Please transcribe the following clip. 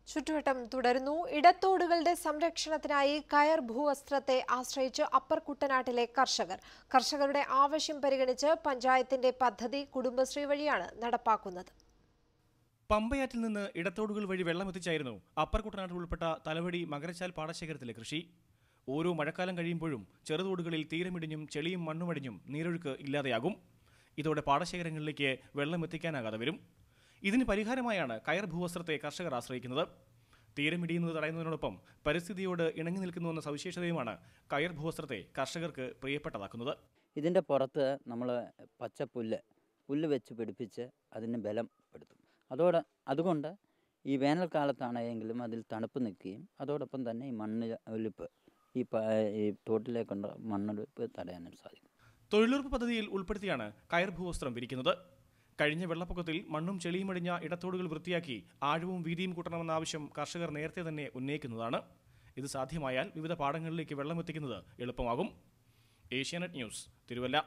ചുറ്റുവട്ടം തുടരുന്നു ഇടത്തോടുകളുടെ സംരക്ഷണത്തിനായി കയർ ഭൂവസ്ത്രത്തെ ആശ്രയിച്ച് അപ്പർ കുട്ടനാട്ടിലെ കർഷകർ കർഷകരുടെ ആവശ്യം പരിഗണിച്ച് പഞ്ചായത്തിന്റെ പദ്ധതി കുടുംബശ്രീ വഴിയാണ് നടപ്പാക്കുന്നത് പമ്പയാറ്റിൽ നിന്ന് ഇടത്തോടുകൾ വഴി വെള്ളമെത്തിച്ചായിരുന്നു അപ്പർ കുട്ടനാട്ടിൽ ഉൾപ്പെട്ട തലവടി മകരച്ചാൽ പാടശേഖരത്തിലെ കൃഷി ഓരോ മഴക്കാലം കഴിയുമ്പോഴും ചെറുതോടുകളിൽ തീരമിടിഞ്ഞും ചെളിയും മണ്ണുമടിഞ്ഞും നീരൊഴുക്ക് ഇല്ലാതെയാകും ഇതോടെ പാടശേഖരങ്ങളിലേക്ക് വെള്ളം എത്തിക്കാനാകാതെ വരും ഇതിന് പരിഹാരമായാണ് കയർ ഭൂവസ്ത്രത്തെ കർഷകർ ആശ്രയിക്കുന്നത് തീരമിടിയുന്നത് തടയുന്നതിനോടൊപ്പം പരിസ്ഥിതിയോട് ഇണങ്ങി നിൽക്കുന്നുവെന്ന സവിശേഷതയുമാണ് കയർ ഭൂവസ്ത്രത്തെ കർഷകർക്ക് പ്രിയപ്പെട്ടതാക്കുന്നത് ഇതിൻ്റെ പുറത്ത് നമ്മൾ പച്ചപ്പുല്ല് പുല്ല് വെച്ച് പിടിപ്പിച്ച് അതിന് ബലം പെടുത്തും അതോടെ അതുകൊണ്ട് ഈ വേനൽക്കാലത്താണെങ്കിലും അതിൽ തണുപ്പ് നിൽക്കുകയും അതോടൊപ്പം തന്നെ ഈ മണ്ണ് ഒലിപ്പ് ഈ പ ഈ തോട്ടിലേക്കുള്ള മണ്ണൊലിപ്പ് തടയാനും സാധിക്കും തൊഴിലുറപ്പ് പദ്ധതിയിൽ ഉൾപ്പെടുത്തിയാണ് കയർ ഭൂവസ്ത്രം വിരിക്കുന്നത് കഴിഞ്ഞ വെള്ളപ്പൊക്കത്തിൽ മണ്ണും ചെളിയും അടിഞ്ഞ ഇടത്തോടുകൾ വൃത്തിയാക്കി ആഴവും വീതിയും കൂട്ടണമെന്ന ആവശ്യം കർഷകർ നേരത്തെ തന്നെ ഉന്നയിക്കുന്നതാണ് ഇത് സാധ്യമായാൽ വിവിധ പാടങ്ങളിലേക്ക് വെള്ളമെത്തിക്കുന്നത് എളുപ്പമാകും ഏഷ്യാനെറ്റ് ന്യൂസ് തിരുവല്ല